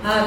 ಆಗ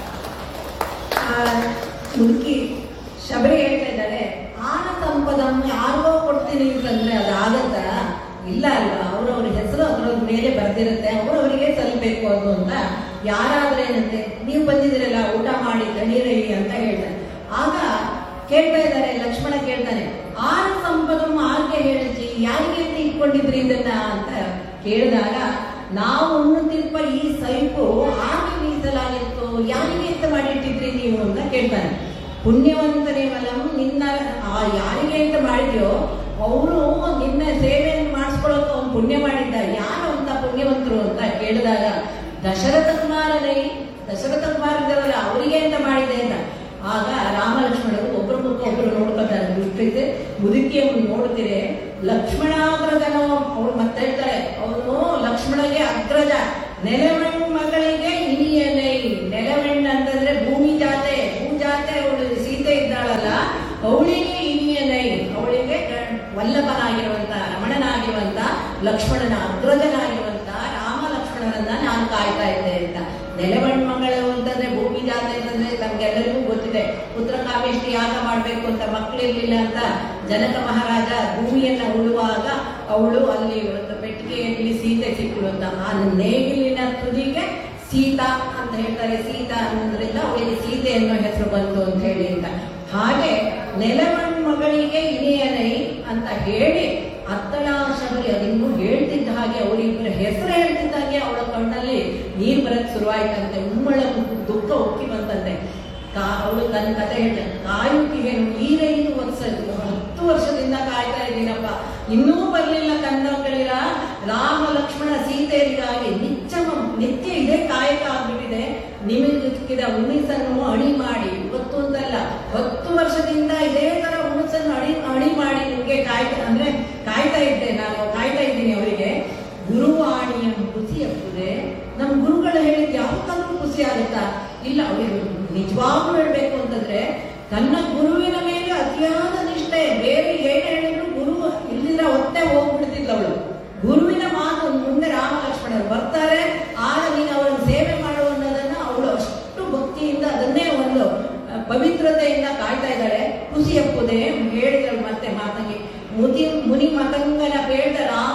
ಆ ಮುದುಕಿ ಶಬರಿ ಹೇಳ್ತಾ ಇದ್ದಾಳೆ ಆನ ಸಂಪದನ್ನು ಯಾರಿಗೋ ಕೊಡ್ತೀನಿ ಅಂತಂದ್ರೆ ಅದು ಆಗತ್ತಾ ಇಲ್ಲ ಅಲ್ವಾ ಅವ್ರವ್ರ ಹೆಸರು ಅದ್ರವ್ರ ಮೇಲೆ ಬರ್ದಿರುತ್ತೆ ಅವ್ರವರಿಗೆ ಸಲ್ಲಬೇಕು ಅದು ಅಂತ ಯಾರಾದ್ರೇನಂತೆ ನೀವು ಬಂದಿದ್ದೀರಲ್ಲ ಊಟ ಮಾಡಿ ತಣ್ಣೀರಳಿ ಅಂತ ಹೇಳ್ತಾರೆ ಆಗ ಕೇಳ್ತಾ ಇದ್ದಾರೆ ಲಕ್ಷ್ಮಣ ಕೇಳ್ತಾನೆ ಆನ ಸಂಪದಮ್ಮ ಆರ್ಗೆ ಹೇಳಿಸಿ ಯಾರಿಗೆ ಅಂತ ಇಟ್ಕೊಂಡಿದ್ರಿ ಇದನ್ನ ಅಂತ ಕೇಳಿದಾಗ ನಾವು ಉಣ್ಣುತ್ತಿರುವ ಈ ಸೈಪು ಆರ್ಗೆ ಮೀಸಲಾಗಿತ್ತು ಯಾರಿಗೆ ಅಂತ ಮಾಡಿಟ್ಟಿದ್ರಿ ನೀವು ಅಂತ ಕೇಳ್ತಾನೆ ಪುಣ್ಯವಂತನೇ ಮಲಂ ನಿನ್ನ ಆ ಯಾರಿಗೆ ಅಂತ ಮಾಡಿದ್ಯೋ ಅವರು ನಿನ್ನ ಸೇವೆಯನ್ನು ಮಾಡಿಸ್ಕೊಳ್ಳೋಕೆ ಅವ್ನು ಪುಣ್ಯ ಮಾಡಿದ್ದ ಯಾರು ಅಂತ ಪುಣ್ಯವಂತರು ಅಂತ ಕೇಳಿದಾಗ ದಶರಥ ಕುಮಾರನೇ ದಶರಥ ಕುಮಾರ ಇದ್ದಾರಲ್ಲ ಅವರಿಗೆ ಅಂತ ಮಾಡಿದೆ ಅಂತ ಆಗ ರಾಮ ಲಕ್ಷ್ಮಣರು ಒಬ್ಬರ ಮುಖ ಒಬ್ಬರು ನೋಡ್ಕೊತಾರೆ ಬಿಟ್ಟಿದ್ದೆ ಮುದುಕಿಯನ್ನು ನೋಡ್ತೀರಿ ಲಕ್ಷ್ಮಣಾಗ್ರಜನ ಅವಳು ಮತ್ತೆ ಹೇಳ್ತಾಳೆ ಅವನು ಲಕ್ಷ್ಮಣಗೆ ಅಗ್ರಜ ನೆಲಮಣ್ಣು ಮಗಳಿಗೆ ಇನಿಯಲೈ ನೆಲಮಣ್ಣು ಅಂತಂದ್ರೆ ಭೂಮಿ ಜಾತೆ ಭೂ ಜಾತೆ ಅವಳು ಸೀತೆ ಇದ್ದಾಳಲ್ಲ ಅವಳಿಗೆ ಇನಿಯಲೈ ಅವಳಿಗೆ ಗ- ವಲ್ಲಭನಾಗಿರುವಂತ ರಮಣನಾಗಿರುವಂತ ಲಕ್ಷ್ಮಣನ ಅಗ್ರಜನಾಗಿರುವಂತ ರಾಮ ಲಕ್ಷ್ಮಣರನ್ನ ನಾನು ಕಾಯ್ತಾ ಇದ್ದೆ ಅಂತ ನೆಲಮಣ್ಣು ಮಗಳು ಅಂತಂದ್ರೆ ಭೂಮಿ ಜಾತೆ ಅಂತಂದ್ರೆ ನಮ್ಗೆಲ್ಲರಿಗೂ ಗೊತ್ತಿದೆ ಪುತ್ರ ಕಾಮೇಷ್ಟಿ ಯಾಗ ಮಾಡ್ಬೇಕು ಅಂತ ಮಕ್ಕಳಿರ್ಲಿಲ್ಲ ಅಂತ ಜನಕ ಮಹಾರಾಜ ಭೂಮಿಯನ್ನ ಉಳುವಾಗ ಅವಳು ಅಲ್ಲಿ ಒಂದು ಪೆಟ್ಟಿಗೆಯಲ್ಲಿ ಸೀತೆ ಸಿಕ್ಕಳು ಅಂತ ಆ ನೇಗಿಲಿನ ತುದಿಗೆ ಸೀತಾ ಅಂತ ಹೇಳ್ತಾರೆ ಸೀತಾ ಅನ್ನೋದ್ರಿಂದ ಅವಳಿಗೆ ಸೀತೆ ಅನ್ನೋ ಹೆಸರು ಬಂತು ಅಂತ ಹೇಳಿ ಅಂತ ಹಾಗೆ ನೆಲಮಣ್ಣು ಮಗಳಿಗೆ ಇನಿಯನೈ ಅಂತ ಹೇಳಿ ಅತ್ತಳ ಶಬರಿ ಅದಿನ್ನೂ ಹೇಳ್ತಿದ್ದ ಹಾಗೆ ಅವರಿಬ್ಬರ ಹೆಸರು ಹೇಳ್ತಿದ್ದ ಹಾಗೆ ಅವಳ ಕಣ್ಣಲ್ಲಿ ನೀರು ಬರಕ್ ಶುರುವಾಯ್ತಂತೆ ಉಮ್ಮಳ ದುಃಖ ಉಕ್ಕಿ ಬಂತಂತೆ ಕಾ- ಅವಳು ತನ್ನ ಕತೆ ಹೇಳ್ತಾಳೆ ಕಾಯುತ್ತಿಗೆ ನೀರೈದು ವರ್ಷ ಹತ್ತು ವರ್ಷದಿಂದ ಕಾಯ್ತಾ ಇದ್ದೀನಪ್ಪ ಇನ್ನೂ ಬರ್ಲಿಲ್ಲ ಕಣ್ಣಗಳಿರ ರಾಮ ಲಕ್ಷ್ಮಣ ಸೀತೆಯರಿಗಾಗಿ ನಿಚ್ಚಮ ನಿತ್ಯ ಇದೇ ಕಾಯಕ ಆಗ್ಬಿಟ್ಟಿದೆ ನಿಮಗೆ ಸಿಕ್ಕಿದ ಉಣಿಸನ್ನು ಅಣಿ ಮಾಡಿ ಇವತ್ತು ಅಂತಲ್ಲ ಹತ್ತು ವರ್ಷದಿಂದ ಇದೇ ತರ ಉಣಿಸನ್ನು ಅಣಿ ಅಣಿ ಮಾಡಿ ನಿಮ್ಗೆ ಕಾಯ್ತಾ ಅಂದ್ರೆ ಕಾಯ್ತಾ ಇದ್ದೆ ನಾನು ಕಾಯ್ತಾ ಇದ್ದೀನಿ ಅವರಿಗೆ ಗುರುವಾಣಿಯ ಖುಷಿ ಆಗ್ತದೆ ನಮ್ಮ ಗುರುಗಳು ಹೇಳಿದ್ ಯಾವತ್ತಾದ್ರೂ ಖುಷಿ ಆಗುತ್ತಾ ಇಲ್ಲ ಅವರಿಗೆ ನಿಜವಾಗ್ಲೂ ಹೇಳ್ಬೇಕು ಅಂತಂದ್ರೆ ತನ್ನ ಗುರುವಿನ ಮೇಲೆ ಅತಿಯಾದ ನಿಷ್ಠೆ ಬೇರೆ ಏನ್ ಹೇಳಿದ್ರು ಗುರು ಇಲ್ಲಿಂದ ಒತ್ತೆ ಹೋಗ್ಬಿಡ್ತಿದ್ಲು ಅವಳು ಗುರುವಿನ ಮಾತು ಮುಂದೆ ರಾಮ ಲಕ್ಷ್ಮಣರು ಬರ್ತಾರೆ ಆಗ ನೀನು ಅವರನ್ನು ಸೇವೆ ಮಾಡು ಅನ್ನೋದನ್ನ ಅವಳು ಅಷ್ಟು ಭಕ್ತಿಯಿಂದ ಅದನ್ನೇ ಒಂದು ಆ, ಪವಿತ್ರತೆಯಿಂದ ಕಾಯ್ತಾ ಇದ್ದಾಳೆ ಖುಷಿ ಅಪ್ಪುದೇ ಹೇಳಿದಳು ಮತ್ತೆ ಮಾತಂಗಿ ಮುದಿ ಮುನಿ ಮತಂಗನ ಬೇಡ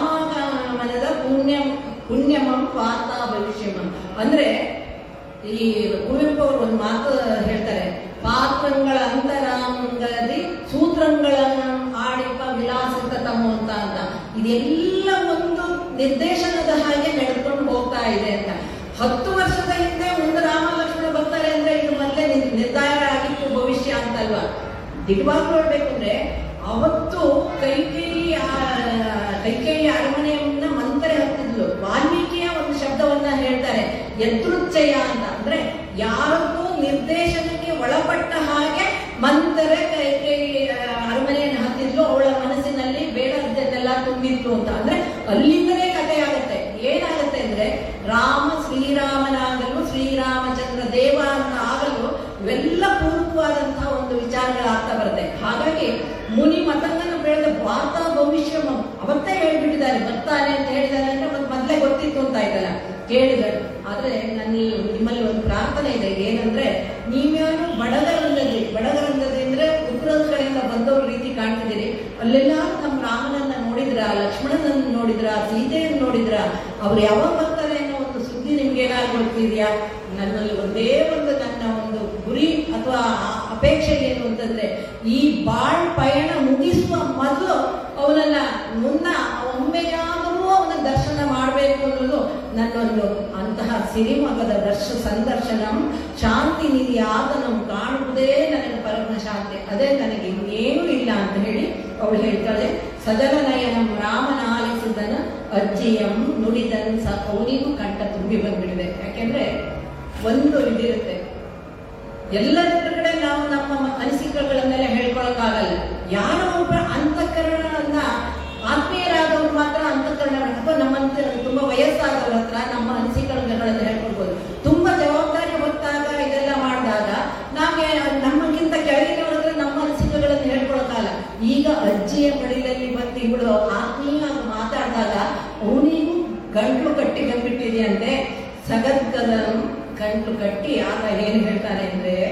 ರಾಮಾಗಮನದ ಪುಣ್ಯ ಪುಣ್ಯಮಂ ವಾರ್ತ ಭವಿಷ್ಯಮಂ ಅಂದ್ರೆ ಈ ಕುವೆಂಪು ಅವರು ಒಂದು ಮಾತು ಹೇಳ್ತಾರೆ ಪಾತ್ರಗಳ ಅಂತರಾಂಗದಿ ಸೂತ್ರಗಳನ್ನು ಆಡಿಪ ವಿಲಾಸಿತ ತಮ್ಮ ಅಂತ ಅಂತ ಇದೆಲ್ಲ ಒಂದು ನಿರ್ದೇಶನದ ಹಾಗೆ ನಡೆದುಕೊಂಡು ಹೋಗ್ತಾ ಇದೆ ಅಂತ ಹತ್ತು ವರ್ಷದ ಹಿಂದೆ ಮುಂದೆ ರಾಮ ಲಕ್ಷ್ಮಣ ಬರ್ತಾರೆ ಅಂದ್ರೆ ಇದು ಮೊದಲೇ ನಿರ್- ನಿರ್ಧಾರ ಆಗಿತ್ತು ಭವಿಷ್ಯ ಅಂತಲ್ವಾ ದಿಗ್ವಾಗ್ಲೂ ಹೇಳ್ಬೇಕು ಅಂದ್ರೆ ಅವತ್ತು ಕೈಕೇಯಿ ಆ- ಕೈಕೇಯಿ ಅರಮನೆಯನ್ನ ಮಂತ್ರೆ ಹತ್ತಿದ್ಲು ವಾಲ್ಮೀಕಿಯ ಒಂದು ಶಬ್ದವನ್ನ ಹೇಳ್ತಾರೆ ಯದೃಚ್ಛಯ ಅಂತ ಅಂದ್ರೆ ಯಾರಿಗೂ ನಿರ್ದೇಶನಕ್ಕೆ ಒಳಪಟ್ಟ ಹಾಗೆ ಮಂತ್ರೆ ಕೈಕೇಯಿ ಆ, ಅರಮನೆಯನ್ನು ಹತ್ತಿದ್ಲು ಅವಳ ಮನಸ್ಸಿನಲ್ಲಿ ಬೇಡದ್ದನ್ನೆಲ್ಲ ತುಂಬಿದ್ಲು ಅಂತ ಅಂದ್ರೆ ಅಲ್ಲಿಂದಲೇ ಕಥೆ ಆಗುತ್ತೆ ಏನಾಗುತ್ತೆ ಅಂದ್ರೆ ರಾಮ ಶ್ರೀರಾಮನಾಗಲು ಶ್ರೀರಾಮಚಂದ್ರ ದೇವ ಅಂತ ಆಗಲು ಇವೆಲ್ಲ ಪೂರ್ವವಾದಂತಹ ಒಂದು ವಿಚಾರಗಳಾಗ್ತಾ ಬರುತ್ತೆ ಹಾಗಾಗಿ ಮುನಿ ಮತಂಗನ ಬೆಳೆದ ವಾರ್ತಾ ಭವಿಷ್ಯ ಅವತ್ತೇ ಹೇಳ್ಬಿಟ್ಟಿದ್ದಾರೆ ಬರ್ತಾನೆ ಅಂತ ಹೇಳಿದಾರೆ ಅಂದ್ರೆ ಮತ್ತೆ ಮೊದಲೇ ಗೊತ್ತಿತ್ತು ಅಂತ ಆಯ್ತಲ್ಲ ಕೇಳಿದಳು ಆದ್ರೆ ನನ್ನ ನಿಮ್ಮಲ್ಲಿ ಒಂದು ಪ್ರಾರ್ಥನೆ ಇದೆ ಏನಂದ್ರೆ ನೀವ್ಯಾರು ಬಡಗರಂದದಿ ಬಡಗರಂದದಿ ಅಂದ್ರೆ ಉತ್ತರದ ಕಡೆಯಿಂದ ಬಂದವ್ರ ರೀತಿ ಕಾಣ್ತಿದ್ದೀರಿ ಅಲ್ಲೆಲ್ಲ ನಮ್ಮ ರಾಮನನ್ನ ನೋಡಿದ್ರ ಲಕ್ಷ್ಮಣನನ್ನ ನೋಡಿದ್ರ ಸೀತೆಯನ್ನು ನೋಡಿದ್ರ ಅವ್ರು ಯಾವಾಗ ಬರ್ತಾರೆ ಅನ್ನೋ ಒಂದು ಸುದ್ದಿ ನಿಮ್ಗೆ ಏನಾದ್ರು ಗೊತ್ತಿದ್ಯಾ ನನ್ನಲ್ಲಿ ಒಂದೇ ಒಂದು ನನ್ನ ಒಂದು ಗುರಿ ಅಥವಾ ಅಪೇಕ್ಷೆ ಏನು ಅಂತಂದ್ರೆ ಈ ಬಾಳ್ ಪಯಣ ಮುಗಿಸುವ ಮೊದಲು ಅವನನ್ನ ಮುನ್ನ ಒಮ್ಮೆಯಾದರೂ ಅವನ ದರ್ಶನ ಮಾಡಬೇಕು ಅನ್ನೋದು ನನ್ನೊಂದು ಅಂತಹ ಸಿರಿಮಗದ ದರ್ಶ ಸಂದರ್ಶನಂ ಶಾಂತಿ ನಿಧಿ ಆತನಂ ಕಾಣುವುದೇ ನನಗೆ ಪರಮ ಶಾಂತಿ ಅದೇ ನನಗೆ ಇನ್ನೇನು ಇಲ್ಲ ಅಂತ ಹೇಳಿ ಅವಳು ಹೇಳ್ತಾಳೆ ಸಜಲ ನಯನಂ ರಾಮನ ಆಲಿಸಿದನ ಅಜ್ಜಿಯಂ ನುಡಿದನ್ ಸ ಅವನಿಗೂ ಕಂಠ ತುಂಬಿ ಬಂದ್ಬಿಡಿದೆ ಯಾಕೆಂದ್ರೆ ಒಂದು ಇದಿರುತ್ತೆ ಎಲ್ಲರ ಕಡೆ ನಾವು ನಮ್ಮ ಅನಿಸಿಕೆಗಳನ್ನೆಲ್ಲ ಹೇಳ್ಕೊಳಕ್ಕಾಗಲ್ಲ ಯಾರೋ ಒಬ್ಬ ಅಂತಃಕರಣವನ್ನ ಆತ್ಮೀಯರಾದವ್ರು ಮಾತ್ರ ಅಂತಃಕರಣ ಅಥವಾ ನಮ್ಮಂತ ತುಂಬಾ ವಯಸ್ಸಾದವ್ರ ಹತ್ರ ನಮ್ಮ ಅನಿಸಿಕೆಗಳನ್ನ ಹೇಳ್ಕೊಳ್ಬೋದು ತುಂಬಾ ಜವಾಬ್ದಾರಿ ಹೊತ್ತಾಗ ಇದೆಲ್ಲ ಮಾಡಿದಾಗ ನಾವೇ ನಮಗಿಂತ ಕೆಳಗಿನವ್ರ ಹತ್ರ ನಮ್ಮ ಅನಿಸಿಕೆಗಳನ್ನು ಹೇಳ್ಕೊಳಕ್ಕಾಗಲ್ಲ ಈಗ ಅಜ್ಜಿಯ ಮಡಿಲಲ್ಲಿ ಬಂದು ಇವಳು ಆತ್ಮೀಯವಾಗಿ ಮಾತಾಡಿದಾಗ ಅವನಿಗೂ ಗಂಟ್ಲು ಕಟ್ಟಿ ಬಂದ್ಬಿಟ್ಟಿದೆಯಂತೆ ಸಗದ್ಗದಂ ಗಂಟು ಕಟ್ಟಿ ಆಗ ಏನು ಹೇಳ್ತಾನೆ ಅಂದ್ರೆ